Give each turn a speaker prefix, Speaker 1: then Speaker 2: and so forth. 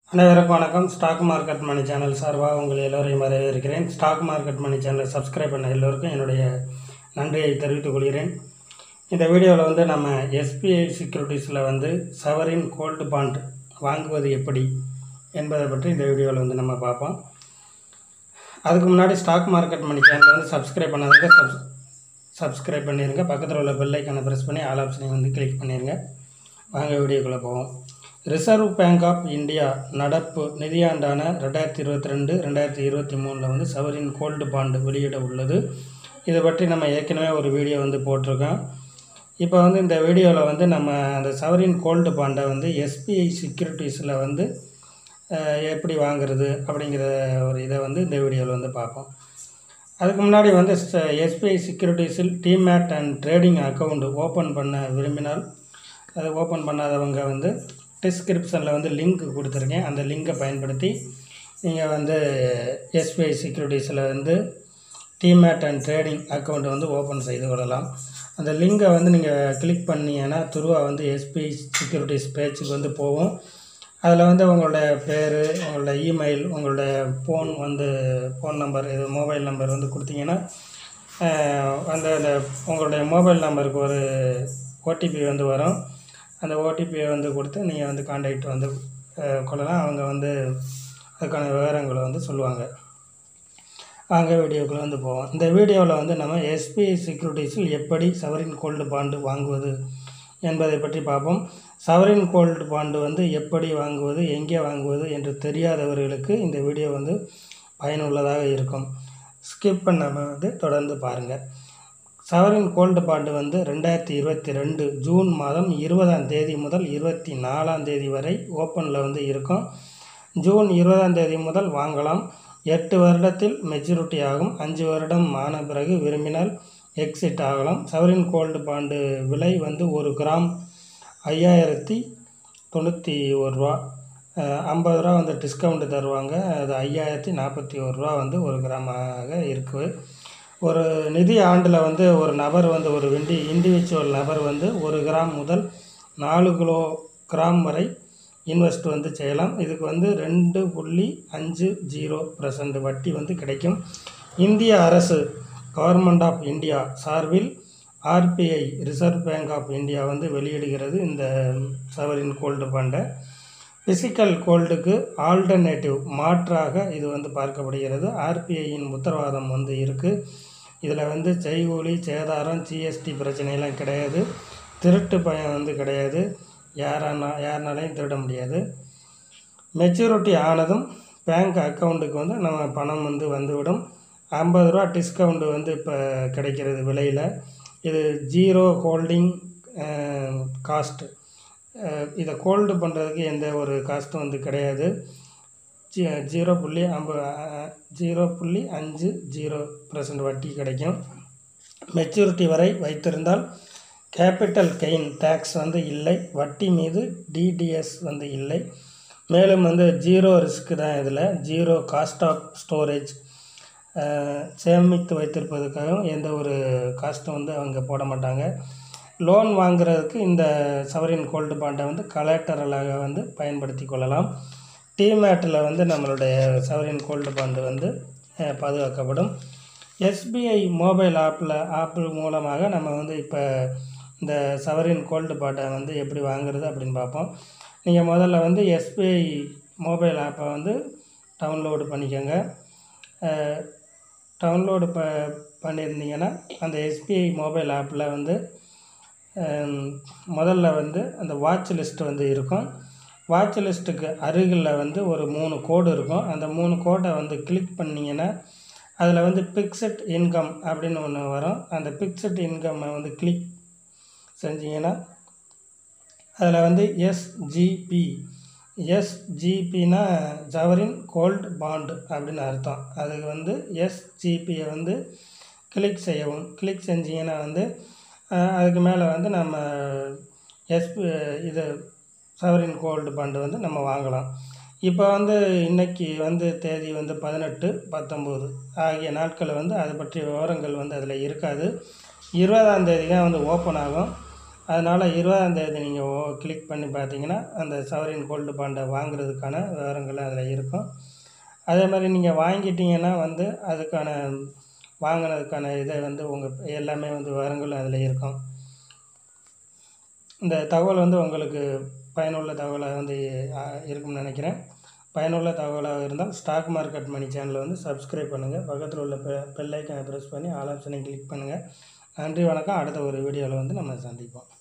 Speaker 1: அனைவருக்கும் வணக்கம் stock market மணி channel சார்பாக உங்கள் எல்லோரையும் வரவேற்கிறேன் ஸ்டாக் மார்க்கெட் மணி சேனலை சப்ஸ்கிரைப் பண்ண எல்லோருக்கும் என்னுடைய நன்றியை தெரிவித்துக் கொள்கிறேன் இந்த வீடியோவில் வந்து நம்ம எஸ்பிஐ செக்யூரிட்டிஸில் வந்து சவரின் கோல்டு பாண்ட் வாங்குவது எப்படி என்பதை பற்றி இந்த வீடியோவில் வந்து நம்ம பார்ப்போம் அதுக்கு முன்னாடி ஸ்டாக் மார்க்கெட் மணி சேனலை வந்து சப்ஸ்கிரைப் பண்ணாதவங்க சப்ஸ் சப்ஸ்கிரைப் பண்ணிடுங்க பக்கத்தில் உள்ள பெல் ஐக்கனை ப்ரெஸ் பண்ணி ஆல் ஆப்ஷனையும் வந்து கிளிக் பண்ணிடுங்க வாங்க வீடியோக்குள்ளே போவோம் ரிசர்வ் பேங்க் ஆஃப் இந்தியா நடப்பு நிதியாண்டான ரெண்டாயிரத்தி இருபத்தி ரெண்டு ரெண்டாயிரத்தி இருபத்தி மூணில் வந்து சவரின் கோல்டு பாண்டு வெளியிட உள்ளது இதை பற்றி நம்ம ஏற்கனவே ஒரு வீடியோ வந்து போட்டிருக்கோம் இப்போ வந்து இந்த வீடியோவில் வந்து நம்ம அந்த சவரின் கோல்டு பாண்டை வந்து எஸ்பிஐ செக்யூரிட்டிஸில் வந்து அஹ், எப்படி வாங்குறது அப்படிங்கிற ஒரு இதை வந்து இந்த வீடியோவில் வந்து பார்ப்போம் அதுக்கு முன்னாடி வந்து எஸ்பிஐ செக்யூரிட்டிஸில் demat and trading account open பண்ண விரும்பினால் அதை ஓப்பன் பண்ணாதவங்க வந்து டிஸ்கிரிப்ஷனில் வந்து லிங்க் கொடுத்துருக்கேன் அந்த லிங்கை பயன்படுத்தி நீங்கள் வந்து எஸ்பிஐ செக்யூரிட்டிஸில் வந்து டிமேட் அண்ட் ட்ரேடிங் அக்கௌண்ட் வந்து ஓப்பன் செய்து கொள்ளலாம் அந்த லிங்கை வந்து நீங்கள் கிளிக் பண்ணீங்கன்னா துருவா வந்து எஸ்பிஐ செக்யூரிட்டிஸ் பேஜுக்கு வந்து போகும் அதில் வந்து உங்களுடைய பேர் உங்களுடைய இமெயில் உங்களுடைய ஃபோன் வந்து ஃபோன் நம்பர் இது மொபைல் நம்பர் வந்து கொடுத்தீங்கன்னா அஹ், அந்த அந்த உங்களுடைய மொபைல் நம்பருக்கு ஒரு ஓடிபி வந்து வரும் அந்த ஓடிபியை வந்து கொடுத்து நீங்கள் வந்து காண்டாக்ட் வந்து அஹ், கொள்ளலாம் அவங்க வந்து அதுக்கான விவரங்களை வந்து சொல்லுவாங்க வாங்க வீடியோக்குள்ளே வந்து போவோம் இந்த வீடியோவில் வந்து நம்ம எஸ்பிஐ செக்யூரிட்டிஸில் எப்படி சவரின் கோல்டு பாண்டு வாங்குவது என்பதை பற்றி பார்ப்போம் சவரின் கோல்டு பாண்டு வந்து எப்படி வாங்குவது எங்கே வாங்குவது என்று தெரியாதவர்களுக்கு இந்த வீடியோ வந்து பயனுள்ளதாக இருக்கும் ஸ்கிப் பண்ணாமல் வந்து தொடர்ந்து பாருங்கள் சவரின் கோல்டு பாண்டு வந்து ரெண்டாயிரத்தி இருபத்தி ரெண்டு ஜூன் மாதம் இருபதாம் தேதி முதல் இருபத்தி நாலாம் தேதி வரை ஓப்பனில் வந்து இருக்கும் ஜூன் இருபதாம் தேதி முதல் வாங்கலாம் எட்டு வருடத்தில் மெச்சூரிட்டி ஆகும் அஞ்சு வருடம் ஆன பிறகு விரும்பினால் எக்ஸிட் ஆகலாம் சவரின் கோல்டு பாண்டு விலை வந்து ஒரு கிராம் ஐயாயிரத்தி தொண்ணூற்றி ஒரு ரூபா அஹ், ஐம்பது ரூபா வந்து டிஸ்கவுண்ட் தருவாங்க அது ஐயாயிரத்தி நாற்பத்தி ஒரு ரூபா வந்து ஒரு கிராமாக இருக்குது ஒரு நிதி ஆண்டில் வந்து ஒரு நபர் வந்து ஒரு விண்டி இண்டிவிஜுவல் நபர் வந்து ஒரு கிராம் முதல் நாலு கிலோ கிராம் வரை இன்வெஸ்ட் வந்து செய்யலாம் இதுக்கு வந்து ரெண்டு புள்ளி அஞ்சு ஜீரோ பர்சன்ட் வட்டி வந்து கிடைக்கும் இந்திய அரசு கவர்மெண்ட் ஆஃப் இந்தியா சார்பில் RBI reserve bank of India வந்து வெளியிடுகிறது இந்த சவரின் கோல்டு ஃபண்டை ஃபிசிக்கல் கோல்டுக்கு ஆல்டர்னேட்டிவ் மாற்றாக இது வந்து பார்க்கப்படுகிறது ஆர்பிஐயின் உத்தரவாதம் வந்து இருக்குது இதில் வந்து செய்கூலி சேதாரம் ஜிஎஸ்டி பிரச்சனையெல்லாம் கிடையாது திருட்டு பயம் வந்து கிடையாது யாரானா யாருனாலையும் திருட முடியாது மெச்சூரிட்டி ஆனதும் பேங்க் அக்கௌண்ட்டுக்கு வந்து நம்ம பணம் வந்து வந்துவிடும் ஐம்பது ரூபா டிஸ்கவுண்ட் வந்து இப்போ கிடைக்கிறது விலையில் இது ஜீரோ ஹோல்டிங் காஸ்ட்டு இதை கோல்டு பண்ணுறதுக்கு எந்த ஒரு காஸ்ட்டும் வந்து கிடையாது ஜி ஜீரோ புள்ளி ஐம்ப ஜீரோ புள்ளி அஞ்சு ஜீரோ பர்சன்ட் வட்டி கிடைக்கும் மெச்சூரிட்டி வரை வைத்திருந்தால் கேபிட்டல் கெயின் டேக்ஸ் வந்து இல்லை வட்டி மீது டிடிஎஸ் வந்து இல்லை மேலும் வந்து ஜீரோ ரிஸ்க் தான் இதில் ஜீரோ காஸ்ட் ஆஃப் ஸ்டோரேஜ் சேமித்து வைத்திருப்பதற்காகவும் எந்த ஒரு காஸ்ட்டும் வந்து அவங்க போட மாட்டாங்க லோன் வாங்குறதுக்கு இந்த சவரின் கோல்டு பாண்டை வந்து கலெக்டரலாக வந்து பயன்படுத்தி கொள்ளலாம் டிமேட்டில் வந்து நம்மளுடைய சவரின் கோல்டு பாண்டு வந்து அஹ், பாதுகாக்கப்படும் எஸ்பிஐ மொபைல் ஆப்பில் ஆப்பிள் மூலமாக நம்ம வந்து இப்போ இந்த சவரின் கோல்டு பாட்டை வந்து எப்படி வாங்குறது அப்படின்னு பார்ப்போம் நீங்கள் முதல்ல வந்து எஸ்பிஐ மொபைல் ஆப்பை வந்து டவுன்லோடு பண்ணிக்கோங்க டவுன்லோடு ப பண்ணியிருந்தீங்கன்னா அந்த எஸ்பிஐ மொபைல் ஆப்பில் வந்து ஹம், முதல்ல வந்து அந்த வாட்ச் லிஸ்ட் வந்து இருக்கும் வாட்ச் லிஸ்ட்டுக்கு அருகில் வந்து ஒரு மூணு கோடு இருக்கும் அந்த மூணு கோடை வந்து கிளிக் பண்ணிங்கன்னா அதில் வந்து பிக்சட் இன்கம் அப்படின்னு ஒன்று வரும் அந்த பிக்சட் இன்கம்மை வந்து கிளிக் செஞ்சீங்கன்னா அதில் வந்து எஸ்ஜிபி எஸ்ஜிபினா ஜவரின் கோல்டு பாண்ட் அப்படின்னு அர்த்தம் அதுக்கு வந்து எஸ்ஜிபியை வந்து கிளிக் செய்யவும் கிளிக் செஞ்சீங்கன்னா வந்து அஹ், அதுக்கு மேலே வந்து நம்ம எஸ்பி இது சவரின் கோல்டு பாண்டு வந்து நம்ம வாங்கலாம் இப்போ வந்து இன்னைக்கு வந்து தேதி வந்து பதினெட்டு பத்தொம்போது ஆகிய நாட்கள் வந்து அதை பற்றிய விவரங்கள் வந்து அதில் இருக்காது இருபதாம் தேதி தான் வந்து ஓப்பன் ஆகும் அதனால் இருபதாம் தேதி நீங்கள் கிளிக் பண்ணி பார்த்தீங்கன்னா அந்த சவரின் கோல்டு பாண்டை வாங்குறதுக்கான விவரங்கள் அதில் இருக்கும் அதே மாதிரி நீங்கள் வாங்கிட்டீங்கன்னா வந்து அதுக்கான வாங்கினதுக்கான இதை வந்து உங்கள் எல்லாமே வந்து விவரங்கள் அதில் இருக்கும் இந்த தகவல் வந்து உங்களுக்கு பயனுள்ள தகவலாக வந்து ஆ, இருக்கும்னு நினைக்கிறேன் பயனுள்ள தகவலாக இருந்தால் ஸ்டாக் மார்க்கெட் மணி சேனலை வந்து சப்ஸ்கிரைப் பண்ணுங்கள் பக்கத்தில் உள்ள பெ பெல் ஐக்கனை ப்ரெஸ் பண்ணி ஆல் ஆப்ஷனை கிளிக் பண்ணுங்கள் நன்றி வணக்கம் அடுத்த ஒரு வீடியோவில் வந்து நம்ம சந்திப்போம்